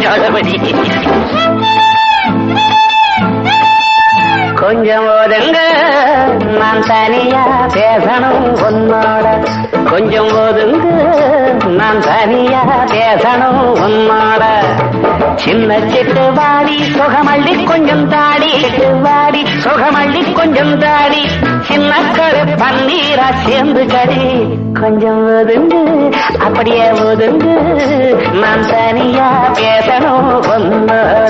சொல்லுபடி கொஞ்சம் ஒதுங்க நான் தனியா பேசணும் உன்னோட கொஞ்சம் ஒதுங்க நான் தனியா பேசணும் உன்னோட சின்ன சிட்டு வாடி சுகமள்ளி கொஞ்சம் தாடி சிட்டு வாடி சுகமள்ளி கொஞ்சம் தாடி சின்ன கரு பன்னீரா சேர்ந்து கடி கொஞ்சம் ஒதுங்கு அப்படியே ஒதுங்கு நான் தனியா பேசணும் உன்னோட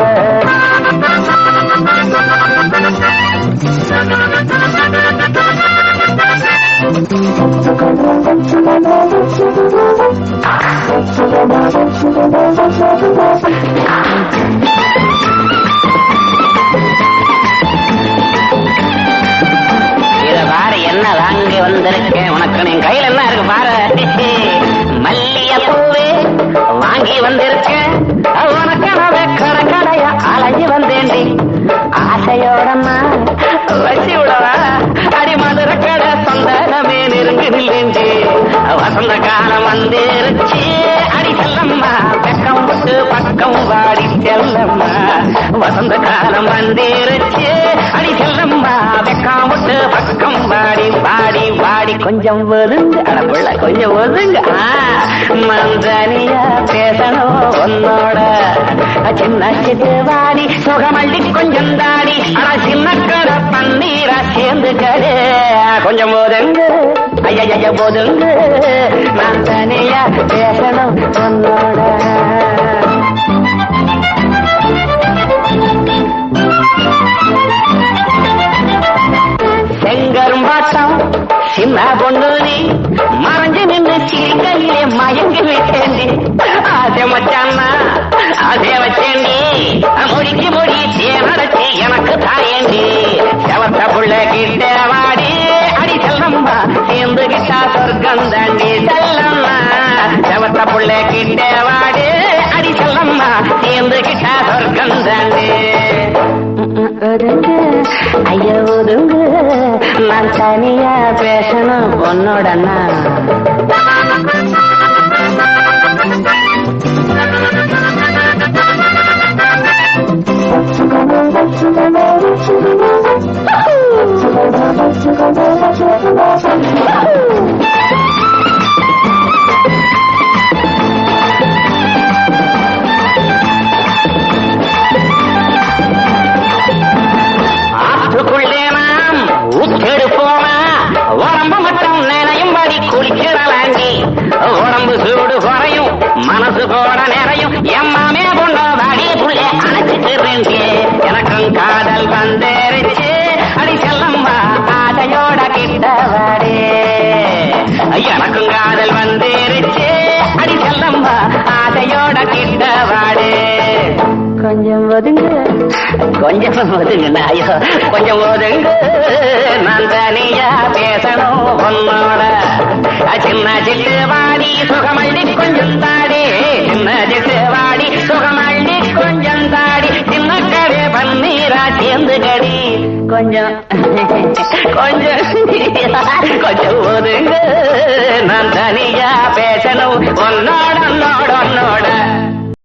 இத பாரு என்ன வாங்கி வந்திருக்கேன் உனக்கு என் கையில என்ன இருக்கு பாரு மல்லிய பூவே வாங்கி வந்திருக்கேன் உனக்கு நான் கடை கடையா அலைஞ்சு வந்தேன்டி ஆசையோட நான் வச்சு விடவா அடி மதுர கடை சொந்தமே நெருங்கி நில்லேண்டி வசந்த காலம் வந்துருச்சு அடி செல்லம்மா வெக்கம் விட்டு பக்கம் வாடி செல்லம்மா வசந்த காலம் வந்துருச்சு அடி செல்லம்மா வெக்கம் விட்டு பக்கம் வாடி வாடி வாடி கொஞ்சம் ஒதுங்க அடப்புள்ள கொஞ்சம் ஒதுங்க ஆ, மந்தனியா பேசணும் உன்னோட சின்ன சிட்டு வாடி சுகமல்லி கொஞ்சம் தாடி அட சின்ன கடை பன்னீரா சேர்ந்து கடை கொஞ்சம் ஒதுங்க ஐயா ஒதுங்க நான் தனியா பேசணும் உன்னோட செங்கரும்பாட்டம் சின்ன பொண்ணு நீ மறைஞ்சு நின்று சிரிக்கையிலே மயங்கி விட்டேண்டி ஆசை மச்சான்னா ஆசை வச்சேண்டி முடிக்கு முடி தேனடைச்சி எனக்கு தாயேண்டி செவத்த புள்ள கிட்ட வாடி அடி செல்லம்மா சேர்ந்து கிட்டா சொர்க்கம் தாண்டி செல்லம்மா செவத்த புள்ள கிட்ட வாடி அடி செல்லம்மா சேர்ந்து கிட்டா சொர்க்கம் தாண்டி ஒதுங்க ஐயா ஒதுங்க நான் தனியா பேசணும் உன்னோட ஆற்றுக்குள்ளே நாம் ஊற்றெடுப்போமா உடம்பு மட்டும் நினையும்படி குளிச்சிடலாண்டி உடம்பு சூடு குறையும் மனசு கூட நிறையும் எம்மாமே கொண்டோ வாடி புள்ளே அணைச்சிட்டு வேண்டி எனக்கும் காதல் வந்துருச்சு அடி செல்லம்மா ஆதையோட கிட்ட வாடி எனக்கும் காதல் வந்துருச்சு அடி செல்லம்மா ஆதையோட கிட்ட வாடி கொஞ்சம் ஒதுங்க கொஞ்சம் ஒதுங்க ஐயோ கொஞ்சம் ஒதுங்க நான் தனியா பேசணும் உன்னோட சின்ன சிட்டு வாடி சுகமள்ளி கொஞ்சம் தாடி சின்ன சிட்டு வாடி சுகமள்ளி கொஞ்சம் தாடி சின்ன கடை பன்னீரா சேர்ந்து கடி கொஞ்சம் கொஞ்சம் கொஞ்சம் ஒதுங்க நான் தனியா பேசணும் உன்னோட உன்னோட உன்னோட